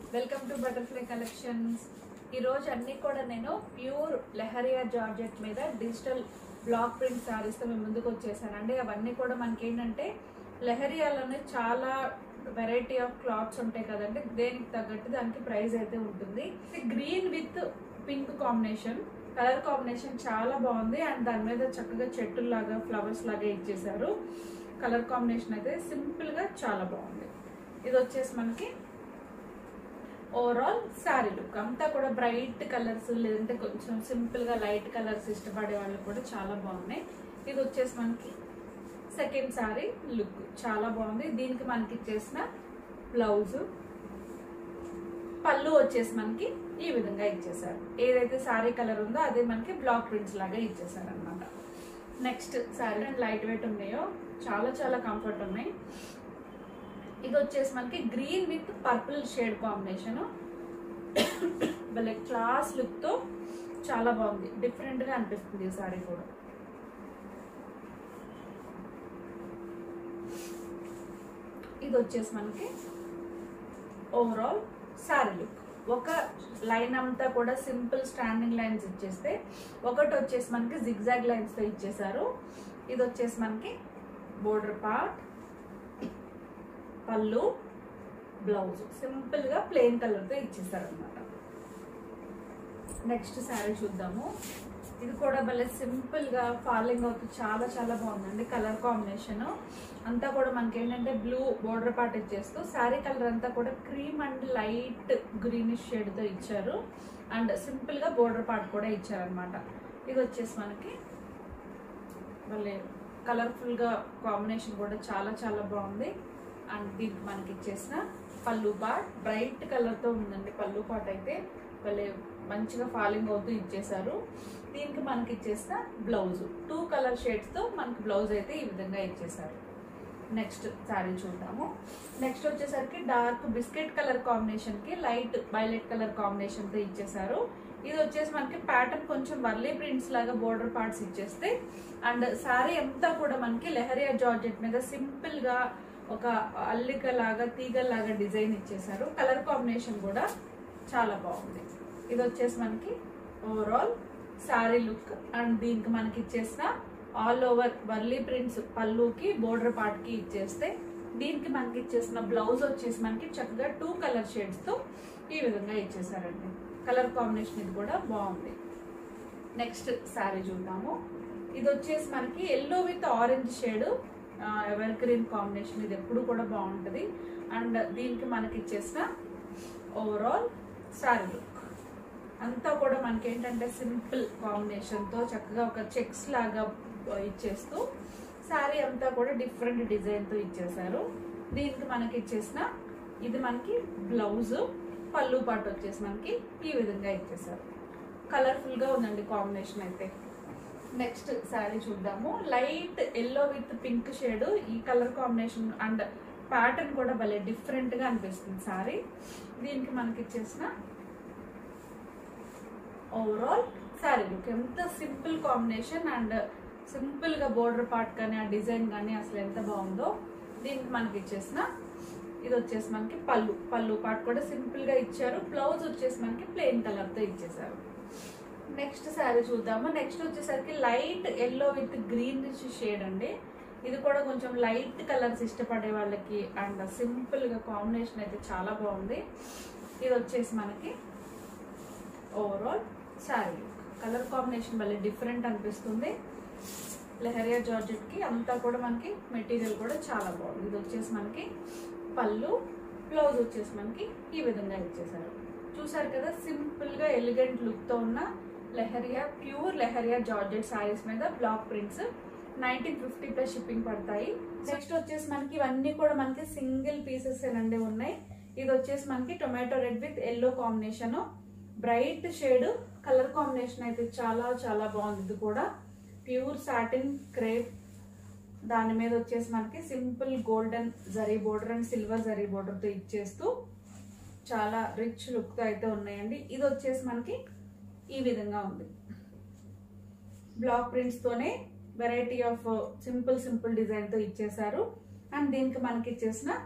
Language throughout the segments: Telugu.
వెల్కమ్ టు బటర్ఫ్లై కలెక్షన్స్ ఈరోజు అన్నీ కూడా నేను ప్యూర్ లెహరియా జార్జెట్ మీద డిజిటల్ బ్లాక్ ప్రింట్ శారీస్తో మేము ముందుకు వచ్చేసానండి అవన్నీ కూడా మనకి ఏంటంటే లెహరియాలోనే చాలా వెరైటీ ఆఫ్ క్లాత్స్ ఉంటాయి కదండి దేనికి తగ్గట్టు దానికి ప్రైస్ అయితే ఉంటుంది green with pink combination colour combination చాలా బాగుంది అండ్ దాని మీద చక్కగా చెట్టుల్లాగా ఫ్లవర్స్ లాగా ఇచ్చేసారు కలర్ కాంబినేషన్ అయితే సింపుల్గా చాలా బాగుంది ఇది వచ్చేసి మనకి ఓవరాల్ శారీ లుక్ అంతా కూడా బ్రైట్ కలర్స్ లేదంటే కొంచెం సింపుల్ గా లైట్ కలర్స్ ఇష్టపడే వాళ్ళు కూడా చాలా బాగున్నాయి ఇది వచ్చేసి మనకి సెకండ్ శారీ లుక్ చాలా బాగుంది దీనికి మనకి ఇచ్చేసిన బ్లౌజ్ పళ్ళు వచ్చేసి మనకి ఈ విధంగా ఇచ్చేసారు ఏదైతే శారీ కలర్ ఉందో అదే మనకి బ్లాక్ ప్రింట్స్ లాగా ఇచ్చేసారు అనమాట నెక్స్ట్ శారీ లైట్ వెయిట్ ఉన్నాయో చాలా చాలా కంఫర్ట్ ఉన్నాయి ఇది వచ్చేసి మనకి green with purple shade combination భలే క్లాస్ లుక్ తో చాలా బాగుంది డిఫరెంట్ గా అనిపిస్తుంది ఈ సారీ కూడా ఇది వచ్చేసి మనకి ఓవరాల్ శారీ లుక్ ఒక లైన్ అంతా కూడా సింపుల్ స్టాండింగ్ లైన్స్ ఇచ్చేస్తే ఒకటి వచ్చేసి మనకి జిగ్జాగ్ లైన్స్ తో ఇచ్చేసారు ఇది వచ్చేసి మనకి border part pallu blouse simple గా ప్లెయిన్ కలర్ తో ఇచ్చేసారు అనమాట నెక్స్ట్ శారీ చూద్దాము ఇది కూడా భలే సింపుల్ గా ఫాలింగ్ అవుతుంది చాలా చాలా బాగుందండి కలర్ కాంబినేషన్ అంతా కూడా మనకి ఏంటంటే బ్లూ బోర్డర్ పార్ట్ ఇచ్చేస్తూ శారీ కలర్ అంతా కూడా cream and light greenish shade తో ఇచ్చారు అండ్ సింపుల్ గా బోర్డర్ పార్ట్ కూడా ఇచ్చారనమాట ఇది వచ్చేసి మనకి భలే కలర్ఫుల్ గా కాంబినేషన్ కూడా చాలా చాలా బాగుంది అండ్ దీనికి మనకి ఇచ్చేసిన పళ్ళు పాట్ బ్రైట్ కలర్తో ఉందండి పళ్ళు పాట్ అయితే భలే మంచిగా ఫాలింగ్ అవుతూ ఇచ్చేసారు దీనికి మనకి ఇచ్చేసిన బ్లౌజ్ టూ కలర్ షేడ్స్తో మనకి బ్లౌజ్ అయితే ఈ విధంగా ఇచ్చేసారు నెక్స్ట్ శారీ చూద్దాము నెక్స్ట్ వచ్చేసరికి డార్క్ బిస్కెట్ కలర్ కాంబినేషన్కి లైట్ వైలెట్ కలర్ కాంబినేషన్తో ఇచ్చేసారు ఇది వచ్చేసి మనకి ప్యాటర్న్ కొంచెం వర్లీ ప్రింట్స్ లాగా బోర్డర్ పార్ట్స్ ఇచ్చేస్తే అండ్ శారీ అంతా కూడా మనకి లెహరియా జార్జెట్ మీద సింపుల్గా ఒక అల్లిక లాగా తీగల్లాగా డిజైన్ ఇచ్చేసారు కలర్ కాంబినేషన్ కూడా చాలా బాగుంది ఇది వచ్చేసి మనకి ఓవరాల్ శారీ లుక్ అండ్ దీనికి మనకి ఇచ్చేసిన ఆల్ ఓవర్ వర్లీ ప్రింట్స్ పళ్ళుకి బోర్డర్ పార్ట్కి ఇచ్చేస్తే దీనికి మనకి ఇచ్చేసిన బ్లౌజ్ వచ్చేసి మనకి చక్కగా టూ కలర్ షేడ్స్తో ఈ విధంగా ఇచ్చేసారండి కలర్ కాంబినేషన్ ఇది కూడా బాగుంది నెక్స్ట్ శారీ చూద్దాము ఇది వచ్చేసి మనకి yellow with orange shade evergreen combination ఇది ఎప్పుడు కూడా బాగుంటుంది అండ్ దీనికి మనకి ఇచ్చేసిన ఓవరాల్ శారీ లుక్ అంతా కూడా మనకి ఏంటంటే సింపుల్ కాంబినేషన్తో చక్కగా ఒక చెక్స్ లాగా ఇచ్చేస్తూ శారీ అంతా కూడా డిఫరెంట్ డిజైన్తో ఇచ్చేసారు దీనికి మనకి ఇచ్చేసిన ఇది మనకి బ్లౌజ్ పళ్ళు పాటు వచ్చేసి మనకి ఈ విధంగా ఇచ్చేసారు కలర్ఫుల్గా ఉందండి కాంబినేషన్ అయితే నెక్స్ట్ శారీ చూద్దాము light yellow with pink shade ఈ కలర్ కాంబినేషన్ అండ్ ప్యాటర్న్ కూడా భలే డిఫరెంట్గా అనిపిస్తుంది శారీ దీనికి మనకి ఇచ్చేసిన ఓవరాల్ శారీ లుక్ ఎంత సింపుల్ కాంబినేషన్ అండ్ సింపుల్గా బోర్డర్ పార్ట్ కానీ ఆ డిజైన్ కానీ అసలు ఎంత బాగుందో దీనికి మనకి ఇచ్చేసిన ఇది వచ్చేసి మనకి పళ్ళు పళ్ళు పార్ట్ కూడా సింపుల్గా ఇచ్చారు బ్లౌజ్ వచ్చేసి మనకి ప్లెయిన్ కలర్తో ఇచ్చేసారు నెక్స్ట్ శారీ చూద్దాము నెక్స్ట్ వచ్చేసరికి light yellow with green shade అండి ఇది కూడా కొంచెం లైట్ కలర్స్ ఇష్టపడే వాళ్ళకి అండ్ సింపుల్గా కాంబినేషన్ అయితే చాలా బాగుంది ఇది వచ్చేసి మనకి ఓవరాల్ శారీ కలర్ కాంబినేషన్ మళ్ళీ డిఫరెంట్ అనిపిస్తుంది లెహరియా జార్జెట్కి అంతా కూడా మనకి మెటీరియల్ కూడా చాలా బాగుంది ఇది వచ్చేసి మనకి పళ్ళు బ్లౌజ్ వచ్చేసి మనకి ఈ విధంగా ఇచ్చేసారు చూసారు కదా సింపుల్గా ఎలిగెంట్ లుక్తో ఉన్న లెహరియా ప్యూర్ లెహరియా జార్జెట్ శారీస్ మీద block prints nineteen fifty plus shipping పడతాయి నెక్స్ట్ వచ్చేసి మనకి ఇవన్నీ కూడా మనకి సింగిల్ పీసెస్ ఏనండి ఉన్నాయి ఇది వచ్చేసి మనకి tomato red with yellow combination bright shade colour combination అయితే చాలా చాలా బాగుంది ఇది కూడా ప్యూర్ సాటిన్ క్రేప్ దాని మీద వచ్చేసి మనకి simple golden zari border and silver zari బోర్డర్తో ఇచ్చేస్తూ చాలా రిచ్ లుక్తో అయితే ఉన్నాయండి ఇది వచ్చేసి మనకి ఈ విధంగా ఉంది బ్లాక్ ప్రింట్స్తోనే వెరైటీ ఆఫ్ సింపుల్ సింపుల్ డిజైన్తో ఇచ్చేసారు అండ్ దీనికి మనకి ఇచ్చేసిన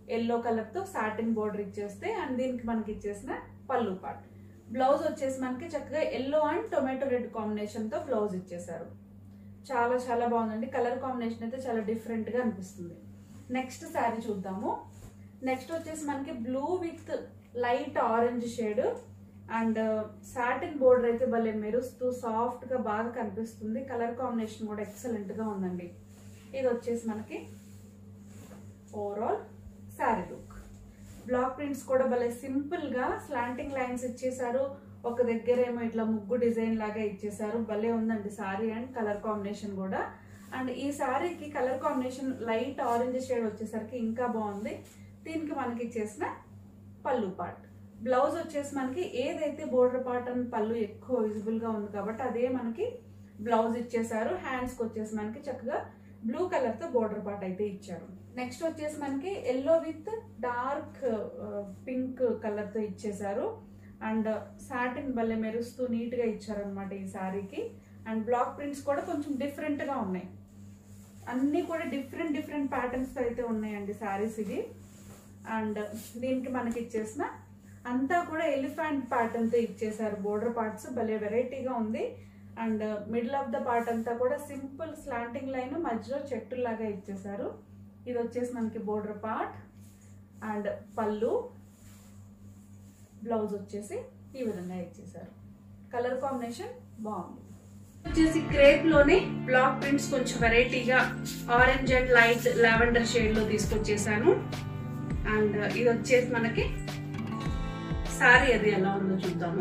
ఎల్లో కలర్తో సాటిన్ బోర్డర్ ఇచ్చేస్తే అండ్ దీనికి మనకి ఇచ్చేసిన పళ్ళు పార్ట్ బ్లౌజ్ వచ్చేసి మనకి చక్కగా ఎల్లో అండ్ టొమాటో రెడ్ కాంబినేషన్తో బ్లౌజ్ ఇచ్చేసారు చాలా చాలా బాగుందండి కలర్ కాంబినేషన్ అయితే చాలా డిఫరెంట్గా అనిపిస్తుంది నెక్స్ట్ శారీ చూద్దాము నెక్స్ట్ వచ్చేసి మనకి blue with light orange shade and satin border అయితే భలే మెరుస్తూ సాఫ్ట్గా బాగా కనిపిస్తుంది కలర్ కాంబినేషన్ కూడా ఎక్సలెంట్గా ఉందండి ఇది వచ్చేసి మనకి overall sari look block prints కూడా భలే సింపుల్గా స్లాంటింగ్ లైన్స్ ఇచ్చేసారు ఒక దగ్గర ఏమో ఇట్లా ముగ్గు డిజైన్ లాగా ఇచ్చేసారు భలే ఉందండి శారీ అండ్ కలర్ కాంబినేషన్ కూడా అండ్ ఈ శారీకి colour combination light orange shade వచ్చేసరికి ఇంకా బాగుంది దీనికి మనకి ఇచ్చేసిన పళ్ళు పార్ట్ బ్లౌజ్ వచ్చేసి మనకి ఏదైతే బోర్డర్ పార్ట్ అని పళ్ళు ఎక్కువ విజిబుల్ గా ఉంది కాబట్టి అదే మనకి బ్లౌజ్ ఇచ్చేసారు హ్యాండ్స్ కి వచ్చేసి మనకి చక్కగా బ్లూ కలర్ తో బోర్డర్ పార్ట్ అయితే ఇచ్చారు నెక్స్ట్ వచ్చేసి మనకి yellow with dark pink colour తో ఇచ్చేసారు అండ్ సాటిన్ భలే మెరుస్తూ నీట్ గా ఇచ్చారనమాట ఈ శారీకి అండ్ బ్లాక్ ప్రింట్స్ కూడా కొంచెం డిఫరెంట్ గా ఉన్నాయి అన్నీ కూడా డిఫరెంట్ డిఫరెంట్ ప్యాటర్న్స్ తో అయితే ఉన్నాయండి శారీస్ ఇది అండ్ దీనికి మనకి ఇచ్చేసిన అంతా కూడా ఎలిఫెంట్ ప్యాటర్న్ తో ఇచ్చేసారు బోర్డర్ పార్ట్స్ భలే వెరైటీగా ఉంది and middle of the part అంతా కూడా సింపుల్ స్లాంటింగ్ లైన్ మధ్యలో చెట్టులాగా ఇచ్చేసారు ఇది వచ్చేసి మనకి border part and pallu blouse వచ్చేసి ఈ విధంగా ఇచ్చేసారు కలర్ కాంబినేషన్ బాగుంది వచ్చేసి క్రేప్ లోనే బ్లాక్ ప్రింట్స్ కొంచెం వెరైటీగా orange and light lavender shade లో తీసుకొచ్చేసాను అండ్ ఇది వచ్చేసి మనకి సారీ అది ఎలా ఉందో చూద్దాము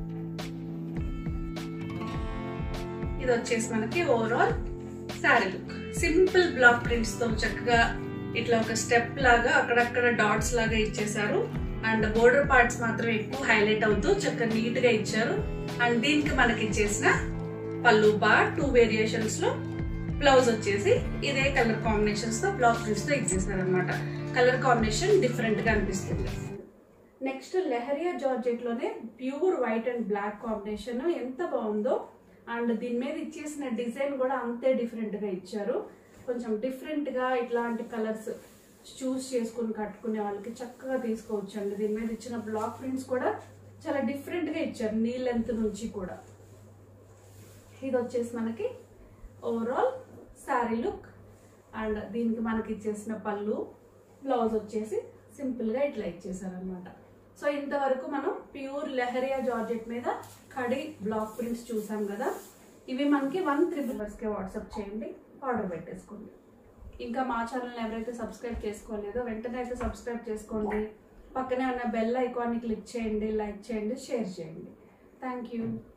ఇది వచ్చేసి మనకి overall sari look simple block prints తో చక్కగా ఇట్లా ఒక స్టెప్ లాగా అక్కడక్కడ డాట్స్ లాగా ఇచ్చేసారు అండ్ బోర్డర్ పార్ట్స్ మాత్రం ఎక్కువ హైలైట్ అవుతూ చక్కగా నీట్ గా ఇచ్చారు అండ్ దీనికి మనకి ఇచ్చేసిన పళ్ళు బార్ టూ వేరియేషన్స్ లో బ్లౌజ్ వచ్చేసి ఇదే కలర్ కాంబినేషన్స్ తో బ్లాక్ ప్రింట్స్ తో ఇచ్చేసారు అనమాట కలర్ కాంబినేషన్ డిఫరెంట్ గా అనిపిస్తుంది నెక్స్ట్ లెహరియా జార్జెట్ లోనే pure white and black combination ఎంత బాగుందో అండ్ దీని మీద ఇచ్చేసిన డిజైన్ కూడా అంతే డిఫరెంట్ గా ఇచ్చారు కొంచెం డిఫరెంట్ గా ఇట్లాంటి కలర్స్ చూస్ చేసుకుని కట్టుకునే వాళ్ళకి చక్కగా తీసుకోవచ్చు అండి దీని మీద ఇచ్చిన బ్లాక్ ప్రింట్స్ కూడా చాలా డిఫరెంట్ గా ఇచ్చారు నీ లెంత్ నుంచి కూడా ఇది వచ్చేసి మనకి ఓవరాల్ శారీ లుక్ అండ్ దీనికి మనకి ఇచ్చేసిన పళ్ళు బ్లౌజ్ వచ్చేసి సింపుల్గా ఇట్లా ఇచ్చేసారనమాట సో ఇంతవరకు మనం ప్యూర్ లెహరియా జార్జెట్ మీద కడి బ్లాక్ ప్రింట్స్ చూసాం కదా ఇవి మనకి వన్ త్రీ మెంబర్స్కే వాట్సాప్ చేయండి ఆర్డర్ పెట్టేసుకోండి ఇంకా మా ఛానల్ని ఎవరైతే సబ్స్క్రైబ్ చేసుకోలేదో వెంటనే అయితే సబ్స్క్రైబ్ చేసుకోండి పక్కనే ఉన్న బెల్ ఐకాన్ని క్లిక్ చేయండి లైక్ చేయండి షేర్ చేయండి థ్యాంక్ యూ